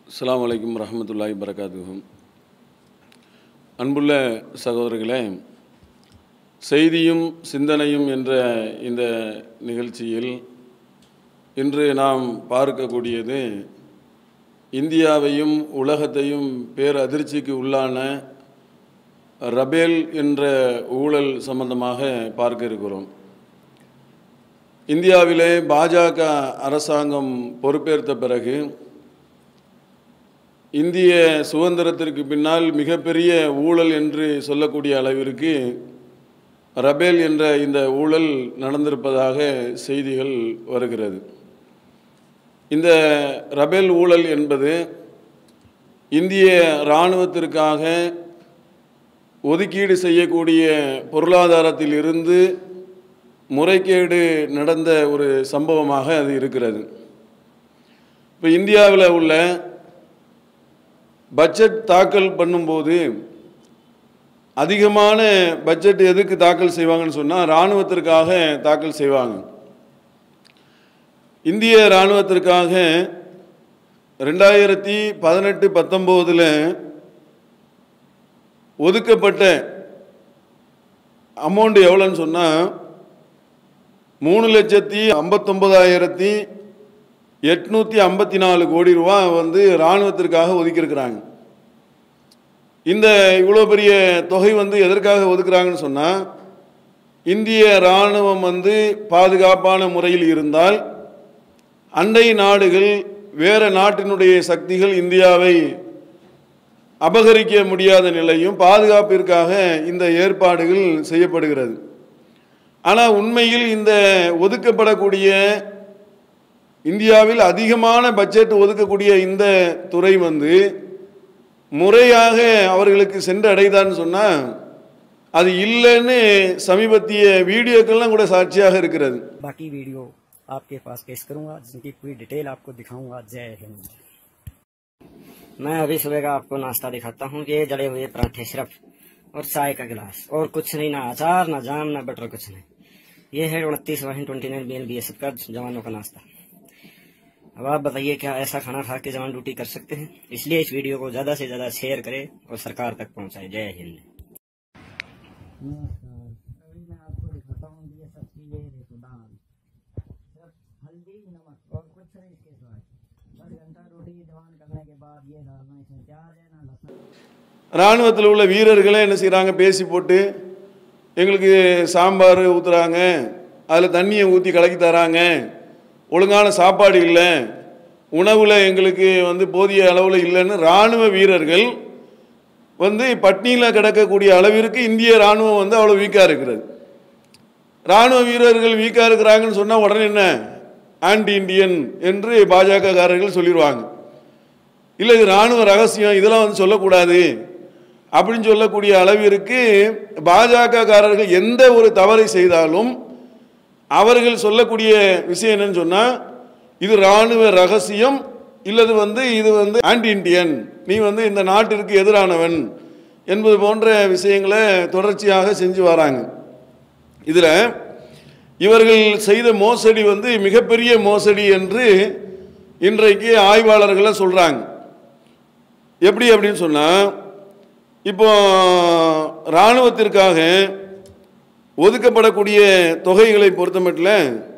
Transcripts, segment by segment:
அஸ்ஸலாமு அலைக்கும் ரஹமத்துல்லாஹி வரகாத்துஹும் அன்புள்ள சகோதரர்களே செய்தியும் சிந்தனையும் என்ற இந்த நிகழ்ச்சியில் இன்று நாம் பார்க்கக்கூடியது இந்தியாவையும் உலகத்தையும் பேரதிர்ச்சிக்கு உள்ளான ரபேல் என்ற ஊழல் சம்பந்தமாக பார்க்க இருக்கிறோம் இந்தியாவிலே பாஜக அரசாங்கம் பொறுப்பேற்ற பிறகு இந்திய சுதந்திரத்திற்கு பின்னால் மிகப்பெரிய ஊழல் என்று சொல்லக்கூடிய அளவிற்கு ரபேல் என்ற இந்த ஊழல் நடந்திருப்பதாக செய்திகள் வருகிறது இந்த ரபேல் ஊழல் என்பது இந்திய இராணுவத்திற்காக ஒதுக்கீடு செய்யக்கூடிய பொருளாதாரத்தில் இருந்து முறைகேடு நடந்த ஒரு சம்பவமாக அது இருக்கிறது இப்போ இந்தியாவில் உள்ள பட்ஜெட் தாக்கல் பண்ணும்போது அதிகமான பட்ஜெட் எதுக்கு தாக்கல் செய்வாங்கன்னு சொன்னால் இராணுவத்திற்காக தாக்கல் செய்வாங்க இந்திய இராணுவத்திற்காக ரெண்டாயிரத்தி பதினெட்டு பத்தொம்போதில் ஒதுக்கப்பட்ட அமௌண்ட் எவ்வளோன்னு சொன்னால் மூணு லட்சத்தி ஐம்பத்தொம்பதாயிரத்தி எட்நூற்றி ஐம்பத்தி நாலு கோடி ரூபா வந்து இராணுவத்திற்காக ஒதுக்கியிருக்கிறாங்க இந்த இவ்வளோ பெரிய தொகை வந்து எதற்காக ஒதுக்குறாங்கன்னு சொன்னால் இந்திய இராணுவம் வந்து பாதுகாப்பான முறையில் இருந்தால் அண்டை நாடுகள் வேறு நாட்டினுடைய சக்திகள் இந்தியாவை அபகரிக்க முடியாத நிலையும் பாதுகாப்பிற்காக இந்த ஏற்பாடுகள் செய்யப்படுகிறது ஆனால் உண்மையில் இந்த ஒதுக்கப்படக்கூடிய இந்தியாவில் அதிகமான பட்ஜெட் ஒதுக்கக்கூடிய இந்த துறை வந்து முறையாக அவர்களுக்கு சென்று அடைதான்னு சொன்னால் அது இல்லைன்னு சமீபத்திய வீடியோக்கள்லாம் கூட சாட்சியாக இருக்கிறது बाकी वीडियो आपके पास पेश करूंगा जिनकी पूरी डिटेल आपको दिखाऊंगा जय हिंद मैं अभी सुबह का आपको नाश्ता दिखाता हूँ ये जले हुए पराठे सिर्फ और चाय का गिलास और कुछ नहीं ना अचार ना जाम ना बटर कुछ नहीं ये है उनतीस वाहिन twenty nine B N B S का जवानों का नाश्ता अब आप बताइए क्या ऐसा खाना खा के जवान ड्यूटी कर सकते हैं इसलिए इस वीडियो को ज्यादा से ज्यादा शेयर करें और सरकार तक पहुंचाए जय हिंद अभी मैं आपको दिखाता हूँ ये सब चीजें देखो दाल सिर्फ हल्दी नमक और कुछ नहीं इसके साथ बस घंटा रोटी जवान करने के बाद ये डालना इसमें प्याज है ना लहसुन இராணுவத்தில் உள்ள வீரர்களே என்ன செய்கிறாங்க பேசி போட்டு எங்களுக்கு சாம்பார் ஊற்றுறாங்க அதில் தண்ணியை ஊற்றி கலக்கி தராங்க ஒழுங்கான சாப்பாடு இல்லை உணவில் எங்களுக்கு வந்து போதிய அளவில் இல்லைன்னு இராணுவ வீரர்கள் வந்து பட்னியில் கிடக்கக்கூடிய அளவிற்கு இந்திய இராணுவம் வந்து அவ்வளோ வீக்காக இருக்கிறது இராணுவ வீரர்கள் வீக்காக இருக்கிறாங்கன்னு சொன்னால் உடனே என்ன ஆன்டி இண்டியன் என்று பாஜகக்காரர்கள் சொல்லிடுவாங்க இல்லை இது இராணுவ ரகசியம் இதெல்லாம் வந்து சொல்லக்கூடாது அப்படின்னு சொல்லக்கூடிய அளவிற்கு பாஜகக்காரர்கள் எந்த ஒரு தவறை செய்தாலும் அவர்கள் சொல்லக்கூடிய விஷயம் என்னன்னு சொன்னால் இது இராணுவ ரகசியம் இல்லது வந்து இது வந்து ஆன்டி இண்டியன் நீ வந்து இந்த நாட்டிற்கு எதிரானவன் என்பது போன்ற விஷயங்களை தொடர்ச்சியாக செஞ்சு வராங்க இதில் இவர்கள் செய்த மோசடி வந்து மிகப்பெரிய மோசடி என்று இன்றைக்கு ஆய்வாளர்கள் சொல்கிறாங்க எப்படி அப்படின்னு சொன்னால் இப்போ இராணுவத்திற்காக ஒதுக்கப்படக்கூடிய தொகைகளை பொறுத்தமட்டில்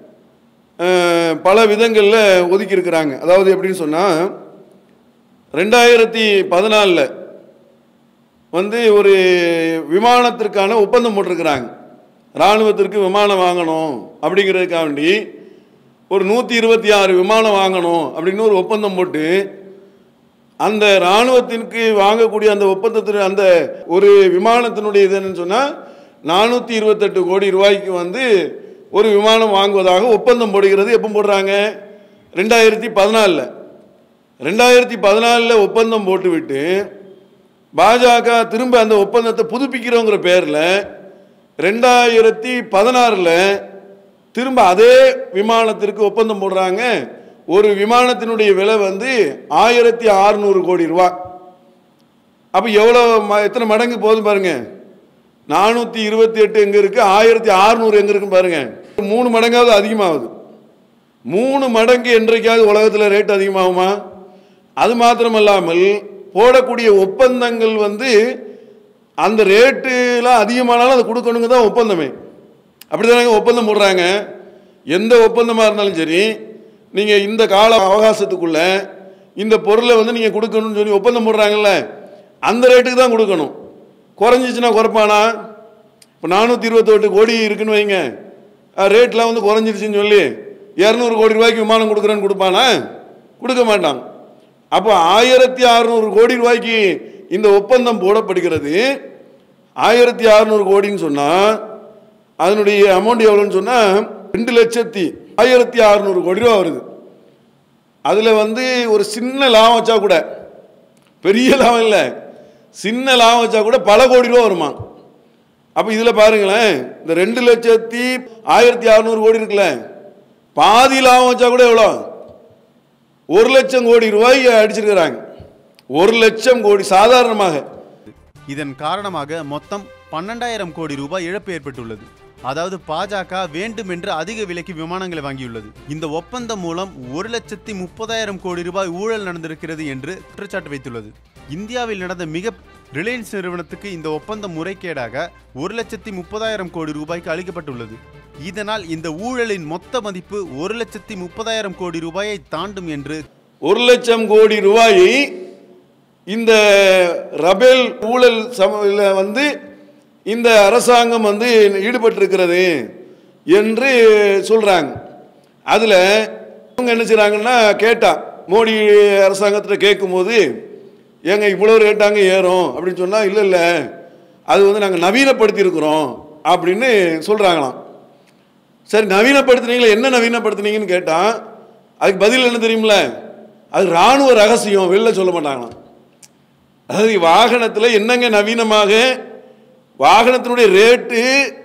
அஹ், பல விதங்களில் ஒதுக்கியிருக்கிறாங்க அதாவது எப்படின்னு சொன்னால் ரெண்டாயிரத்தி பதினாலில் வந்து ஒரு விமானத்திற்கான ஒப்பந்தம் போட்டிருக்கிறாங்க இராணுவத்திற்கு விமானம் வாங்கணும் அப்படிங்கிறதுக்காக வேண்டி ஒரு நூற்றி இருபத்தி ஆறு விமானம் வாங்கணும் அப்படின்னு ஒரு ஒப்பந்தம் போட்டு அந்த இராணுவத்திற்கு வாங்கக்கூடிய அந்த ஒப்பந்தத்தின் அந்த ஒரு விமானத்தினுடைய இது என்னன்னு சொன்னால் நானூற்றி இருபத்தெட்டு கோடி ரூபாய்க்கு வந்து ஒரு விமானம் வாங்குவதாக ஒப்பந்தம் போடுகிறது எப்போ போடுறாங்க ரெண்டாயிரத்தி பதினாலில் ரெண்டாயிரத்தி பதினாலில் ஒப்பந்தம் போட்டுவிட்டு பாஜக திரும்ப அந்த ஒப்பந்தத்தை புதுப்பிக்கிறோங்கிற பேரில் ரெண்டாயிரத்தி பதினாறில் திரும்ப அதே விமானத்திற்கு ஒப்பந்தம் போடுறாங்க ஒரு விமானத்தினுடைய விலை வந்து ஆயிரத்தி அறுநூறு கோடி ரூபா அப்போ எவ்வளோ ம- எத்தனை மடங்கு போதும் பாருங்க நானூற்றி இருபத்தி எட்டு எங்கே இருக்குது ஆயிரத்தி அறுநூறு எங்கே இருக்குன்னு பாருங்க மூணு மடங்காவது அதிகமாகுது மூணு மடங்கு என்றைக்காவது உலகத்தில் ரேட் அதிகமாகுமா அது மாத்திரமல்லாமல் போடக்கூடிய ஒப்பந்தங்கள் வந்து அந்த ரேட்டுலாம் அதிகமானாலும் அதை கொடுக்கணுங்க தான் ஒப்பந்தமே அப்படி ஒப்பந்தம் போடுறாங்க எந்த ஒப்பந்தமாக இருந்தாலும் சரி நீங்கள் இந்த கால அவகாசத்துக்குள்ள இந்த பொருளை வந்து நீங்கள் கொடுக்கணும்னு சொல்லி ஒப்பந்தம் போடுறாங்கல்ல அந்த ரேட்டுக்கு தான் கொடுக்கணும் குறைஞ்சிச்சுன்னா குறைப்பானா இப்போ நானூற்றி இருபத்தெட்டு கோடி இருக்குன்னு வைங்க அஹ் ரேட்லாம் வந்து குறைஞ்சிருச்சுன்னு சொல்லி இரநூறு கோடி ரூபாய்க்கு விமானம் கொடுக்குறேன்னு கொடுப்பானா கொடுக்க மாட்டான் அப்போ ஆயிரத்தி அறுநூறு கோடி ரூபாய்க்கு இந்த ஒப்பந்தம் போடப்படுகிறது ஆயிரத்தி அறுநூறு கோடின்னு சொன்னால் அதனுடைய அமௌண்ட் எவ்வளோன்னு சொன்னால் ரெண்டு லட்சத்தி ஆயிரத்தி அறுநூறு கோடி ரூபா வருது அதில் வந்து ஒரு சின்ன லாபம் வச்சா கூட பெரிய லாபம் இல்லை சின்ன லாபம் வச்சா கூட பல கோடி ரூபா வருமா அப்போ இதில் பாருங்களேன் இந்த ரெண்டு லட்சத்தி ஆயிரத்தி அறநூறு கோடி இருக்குல்ல பாதி லாபம் வச்சா கூட எவ்வளோ ஒரு லட்சம் கோடி ரூபாய் அடிச்சிருக்கிறாங்க ஒரு லட்சம் கோடி சாதாரணமாக இதன் காரணமாக மொத்தம் பன்னெண்டாயிரம் கோடி ரூபாய் இழப்பு ஏற்பட்டுள்ளது அதாவது பாஜக வேண்டுமென்று அதிக விலைக்கு விமானங்களை வாங்கியுள்ளது இந்த ஒப்பந்தம் மூலம் ஒரு லட்சத்தி முப்பதாயிரம் கோடி ரூபாய் ஊழல் நடந்திருக்கிறது என்று குற்றச்சாட்டு வைத்துள்ளது இந்தியாவில் நடந்த மிக ரிலையன்ஸ் நிறுவனத்துக்கு இந்த ஒப்பந்தம் முறைகேடாக ஒரு லட்சத்தி முப்பதாயிரம் கோடி ரூபாய்க்கு அளிக்கப்பட்டுள்ளது இதனால் இந்த ஊழலின் மொத்த மதிப்பு ஒரு லட்சத்தி முப்பதாயிரம் கோடி ரூபாயை தாண்டும் என்று ஒரு லட்சம் கோடி ரூபாயை இந்த ரபேல் ஊழல் சம வந்து இந்த அரசாங்கம் வந்து ஈடுபட்டிருக்கிறது என்று சொல்கிறாங்க அதில் அவங்க என்ன செய்கிறாங்கன்னா கேட்டா மோடி அரசாங்கத்தில் கேட்கும்போது ஏங்க இவ்வளோ ரேட்டாங்க ஏறும் அப்படின்னு சொன்னால் இல்லை இல்லை அது வந்து நாங்கள் நவீனப்படுத்தியிருக்கிறோம் அப்படின்னு சொல்கிறாங்களாம் சரி நவீனப்படுத்துனீங்களா என்ன நவீனப்படுத்துனீங்கன்னு கேட்டால் அதுக்கு பதில் என்ன தெரியுமில அது இராணுவ ரகசியம் வெளில சொல்ல மாட்டாங்களாம் அதாவது வாகனத்தில் என்னங்க நவீனமாக வாகனத்தினுடைய ரேட்டு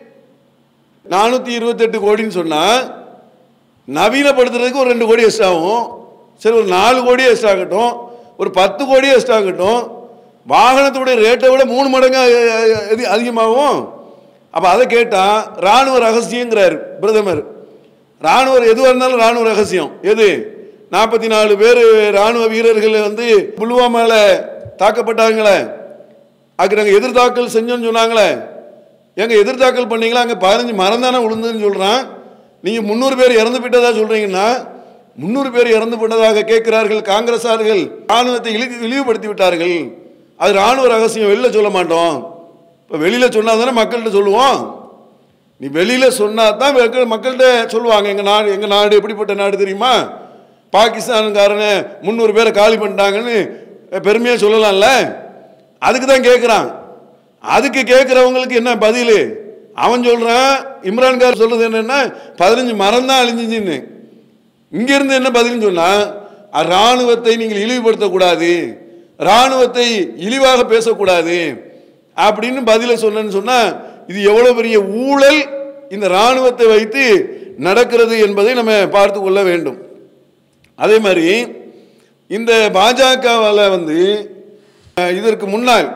நானூற்றி இருபத்தெட்டு கோடின்னு சொன்னால் நவீனப்படுத்துறதுக்கு ஒரு ரெண்டு கோடி எக்ஸ்ட்ரா ஆகும் சரி ஒரு நாலு கோடி எக்ஸ்ட்ரா ஆகட்டும் ஒரு பத்து கோடி எக்ஸ்ட்ரா ஆகட்டும் வாகனத்துடைய ரேட்டை விட மூணு மடங்கு அஹ், அஹ், இது அதிகமாகும் அப்போ அதை கேட்டால் இராணுவ ரகசியங்கிறார் பிரதமர் இராணுவ எதுவாக இருந்தாலும் இராணுவ ரகசியம் எது நாற்பத்தி நாலு பேர் இராணுவ வீரர்கள் வந்து புல்வாமாவில் தாக்கப்பட்டாங்களே அதுக்கு நாங்கள் எதிர்த்தாக்கல் செஞ்சோன்னு சொன்னாங்களே எங்க எதிர்த்தாக்கல் பண்ணீங்களா அங்கே பதினஞ்சு மரம் தானே விழுந்ததுன்னு சொல்கிறான் நீங்கள் முந்நூறு பேர் இறந்து விட்டதா சொல்கிறீங்கன்னா முந்நூறு பேர் இறந்து விட்டதாக கேட்கிறார்கள் காங்கிரஸார்கள் ராணுவத்தை இழி இழிவுபடுத்தி விட்டார்கள் அது ராணுவ ரகசியம் வெளில சொல்ல மாட்டோம் இப்போ வெளியில் சொன்னால் தானே மக்கள்கிட்ட சொல்லுவோம் நீ வெளியில் சொன்னா தான் மக்கள் மக்கள்கிட்ட சொல்லுவாங்க எங்கள் நாடு எங்கள் நாடு எப்படிப்பட்ட நாடு தெரியுமா பாகிஸ்தான்காரனை முந்நூறு பேரை காலி பண்ணிட்டாங்கன்னு பெருமையாக சொல்லலாம்ல அதுக்கு தான் கேட்குறான் அதுக்கு கேட்குறவங்களுக்கு என்ன பதில் அவன் சொல்கிறான் இம்ரான்கார் சொல்கிறது என்னென்னா பதினஞ்சு மரம் தான் அழிஞ்சிச்சின்னு இங்கிருந்து என்ன பதில்னு சொன்னால் இராணுவத்தை நீங்கள் இழிவுபடுத்தக்கூடாது இராணுவத்தை இழிவாக பேசக்கூடாது அப்படின்னு பதிலை சொன்னேன்னு சொன்னால் இது எவ்வளோ பெரிய ஊழல் இந்த இராணுவத்தை வைத்து நடக்கிறது என்பதை நம்ம பார்த்து கொள்ள வேண்டும் அதே மாதிரி இந்த பாஜகவால் வந்து அஹ், இதற்கு முன்னால்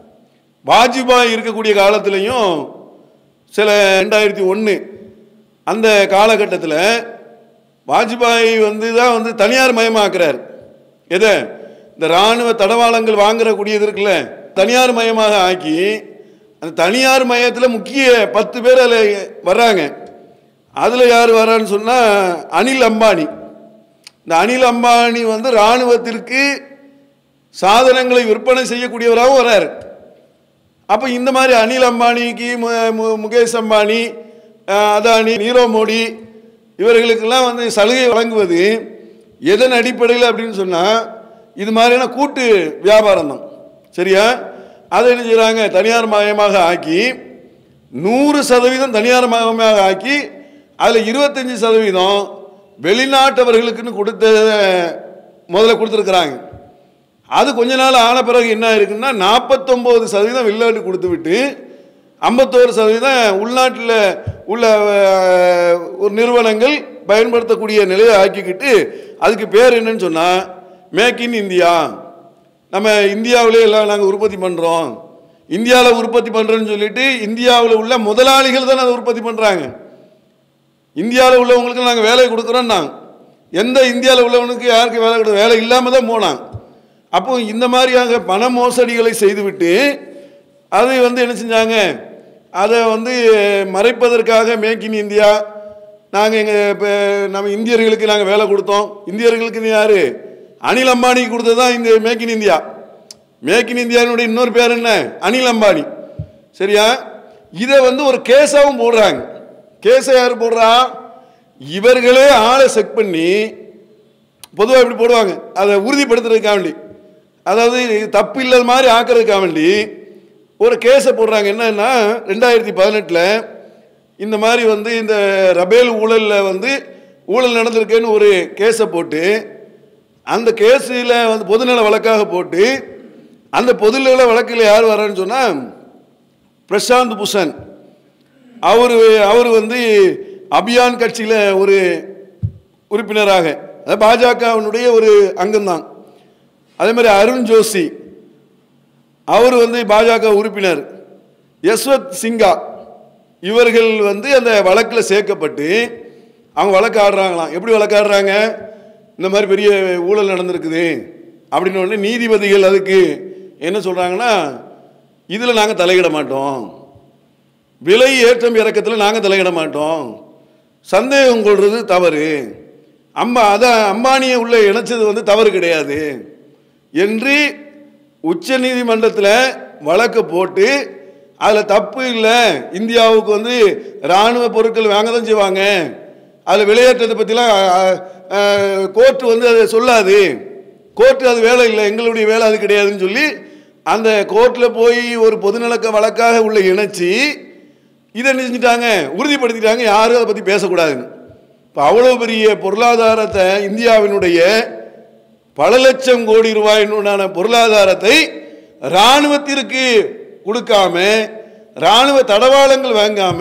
வாஜ்பாய் இருக்கக்கூடிய காலத்திலையும் சில ரெண்டாயிரத்தி ஒன்று அந்த காலகட்டத்தில் வாஜ்பாய் வந்து தான் வந்து தனியார் மயமாக்குறார் எதை இந்த இராணுவ தடவாளங்கள் வாங்குறக்கூடியது இருக்குல்ல தனியார் மயமாக ஆக்கி அந்த தனியார் மயத்தில் முக்கிய பத்து பேர் அதில் வர்றாங்க அதில் யார் வர்றான்னு சொன்னால் அனில் அம்பானி இந்த அனில் அம்பானி வந்து இராணுவத்திற்கு சாதனங்களை விற்பனை செய்யக்கூடியவராகவும் வர்றார் அப்போ இந்த மாதிரி அனில் அம்பானிக்கு மு- மு- முகேஷ் அம்பானி அஹ், அதானி நீரவ் மோடி இவர்களுக்கெல்லாம் வந்து சலுகை வழங்குவது எதன் அடிப்படையில் அப்படின்னு சொன்னால் இது மாதிரியான கூட்டு வியாபாரம் தான் சரியா அதை என்ன செய்கிறாங்க தனியார் மயமாக ஆக்கி நூறு சதவீதம் தனியார் மயமாக ஆக்கி அதில் இருபத்தஞ்சி சதவீதம் வெளிநாட்டவர்களுக்குன்னு கொடுத்த முதல்ல கொடுத்துருக்குறாங்க அது கொஞ்ச நாள் ஆன பிறகு என்ன இருக்குன்னா நாற்பத்தொம்போது சதவீதம் வெளிநாட்டு கொடுத்து விட்டு ஐம்பத்தோரு சதவீதம் உள்நாட்டில் உள்ள அஹ், ஒரு நிறுவனங்கள் பயன்படுத்தக்கூடிய நிலையை ஆக்கிக்கிட்டு அதுக்கு பேர் என்னன்னு சொன்னால் மேக் இன் இந்தியா நம்ம இந்தியாவிலே எல்லாம் நாங்கள் உற்பத்தி பண்ணுறோம் இந்தியாவில் உற்பத்தி பண்ணுறோன்னு சொல்லிட்டு இந்தியாவில் உள்ள முதலாளிகள் தான் அதை உற்பத்தி பண்ணுறாங்க இந்தியாவில் உள்ளவங்களுக்கு நாங்கள் வேலை கொடுக்குறோம் நாங்கள் எந்த இந்தியாவில் உள்ளவனுக்கு யாருக்கு வேலை கொடு வேலை இல்லாமல் தான் போனான் அப்போ இந்த மாதிரியாக பண மோசடிகளை செய்துவிட்டு அதை வந்து என்ன செஞ்சாங்க அதை வந்து மறைப்பதற்காக மேக் இன் இந்தியா நாங்கள் எங்கள் இப்போ நம்ம இந்தியர்களுக்கு நாங்கள் வேலை கொடுத்தோம் இந்தியர்களுக்கு யார் அனில் அம்பானிக்கு கொடுத்தது தான் இந்த make in India make in இந்தியாவினுடைய இன்னொரு பேர் என்ன அனில் அம்பானி சரியா இதை வந்து ஒரு கேஸாகவும் போடுறாங்க கேஸை யார் போடுறா இவர்களே ஆளை செக் பண்ணி பொதுவாக இப்படி போடுவாங்க அதை உறுதிப்படுத்துறதுக்காக வேண்டி அதாவது தப்பு இல்லாத மாதிரி ஆக்கிறதுக்காக வேண்டி ஒரு கேஸை போடுறாங்க என்னன்னா ரெண்டாயிரத்தி பதினெட்டில் இந்த மாதிரி வந்து இந்த ரபேல் ஊழலில் வந்து ஊழல் நடந்திருக்குன்னு ஒரு கேஸை போட்டு அந்த கேஸில் வந்து பொதுநல வழக்காக போட்டு அந்த பொதுநல வழக்கில் யார் வரான்னு சொன்னால் பிரசாந்த் பூஷன் அவர் அவர் வந்து அபியான் கட்சியில் ஒரு உறுப்பினராக அதாவது பாஜகவினுடைய ஒரு அங்கம்தான் அதே மாதிரி அருண் ஜோஷி அவர் வந்து பாஜக உறுப்பினர் யஸ்வந்த் சிங்கா இவர்கள் வந்து அந்த வழக்கில் சேர்க்கப்பட்டு அவங்க வழக்கு ஆடுறாங்களாம் எப்படி வழக்கு ஆடுறாங்க இந்த மாதிரி பெரிய ஊழல் நடந்திருக்குது அப்படின்னு உடனே நீதிபதிகள் அதுக்கு என்ன சொல்கிறாங்கன்னா இதில் நாங்கள் தலையிட மாட்டோம் விலை ஏற்றம் இறக்கத்தில் நாங்கள் தலையிட மாட்டோம் சந்தேகம் கொள்வது தவறு அம்மா அதான் அம்பானியை உள்ள இணைச்சது வந்து தவறு கிடையாது என்று உச்ச நீதிமன்றத்தில் வழக்கு போட்டு அதில் தப்பு இல்லை இந்தியாவுக்கு வந்து இராணுவ பொருட்கள் வாங்க தான் செய்வாங்க அதில் விளையாட்டத்தை பற்றிலாம் கோர்ட்டு வந்து அதை சொல்லாது கோர்ட்டு அது வேலை இல்லை எங்களுடைய வேலை அது கிடையாதுன்னு சொல்லி அந்த கோர்ட்டில் போய் ஒரு பொதுநலக்க வழக்காக உள்ள இணைச்சி இதை என்ன செஞ்சிட்டாங்க உறுதிப்படுத்திட்டாங்க யாரும் அதை பற்றி பேசக்கூடாதுன்னு இப்போ அவ்வளோ பெரிய பொருளாதாரத்தை இந்தியாவினுடைய பல லட்சம் கோடி ரூபாயினுடான பொருளாதாரத்தை இராணுவத்திற்கு கொடுக்காம இராணுவ தடவாளங்கள் வாங்காம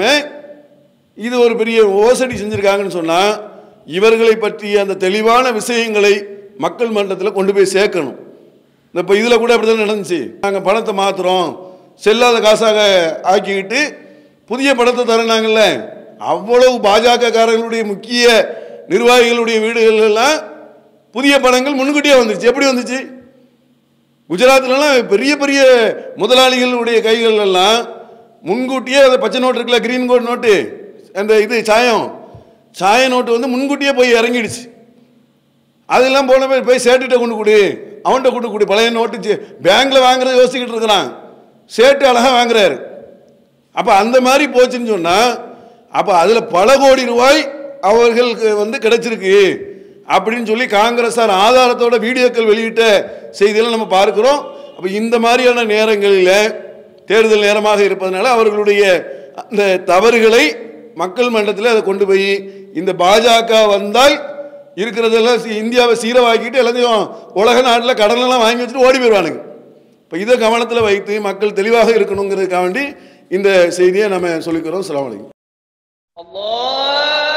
இது ஒரு பெரிய மோசடி செஞ்சுருக்காங்கன்னு சொன்னால் இவர்களை பற்றிய அந்த தெளிவான விஷயங்களை மக்கள் மன்றத்தில் கொண்டு போய் சேர்க்கணும் இந்த இப்போ இதில் கூட அப்படி தான் நடந்துச்சு நாங்கள் பணத்தை மாற்றுறோம் செல்லாத காசாக ஆக்கிக்கிட்டு புதிய பணத்தை தரனாங்கல்ல அவ்வளவு பாஜக காரர்களுடைய முக்கிய நிர்வாகிகளுடைய வீடுகள் எல்லாம் புதிய பணங்கள் முன்கூட்டியே வந்துருச்சு எப்படி வந்துச்சு குஜராத்லலாம் பெரிய பெரிய முதலாளிகளுடைய கைகள் எல்லாம் முன்கூட்டியே அந்த பச்சை நோட்டு இருக்குல்ல கிரீன் கோட் நோட்டு அந்த இது சாயம் சாய நோட்டு வந்து முன்கூட்டியே போய் இறங்கிடுச்சு அதெல்லாம் போன போய் போய் சேட்டுகிட்ட கொண்டு கொடு அவன்கிட்ட கொண்டு கொடு பழைய நோட்டு பேங்க்கில் வாங்குறத யோசிச்சுக்கிட்டு இருக்கிறான் சேட்டு அழகாக வாங்குறாரு அப்போ அந்த மாதிரி போச்சுன்னு சொன்னால் அப்போ அதில் பல கோடி ரூபாய் அவர்களுக்கு வந்து கிடைச்சிருக்கு அப்படின்னு சொல்லி காங்கிரஸார் ஆதாரத்தோட வீடியோக்கள் வெளியிட்ட செய்தியெல்லாம் நம்ம பார்க்கிறோம் அப்போ இந்த மாதிரியான நேரங்களில் தேர்தல் நேரமாக இருப்பதனால அவர்களுடைய அந்த தவறுகளை மக்கள் மன்றத்தில் அதை கொண்டு போய் இந்த பாஜக வந்தால் இருக்கிறதெல்லாம் சி- இந்தியாவை சீரவாக்கிட்டு எல்லாத்தையும் உலக நாட்டில் கடனெல்லாம் வாங்கி வச்சுட்டு ஓடி போயிடுவானுங்க இப்போ இதை கவனத்தில் வைத்து மக்கள் தெளிவாக இருக்கணுங்கிறதுக்காக வேண்டி இந்த செய்தியை நம்ம சொல்லிக்கிறோம் அஸ்ஸலாமு அலைக்கும் الله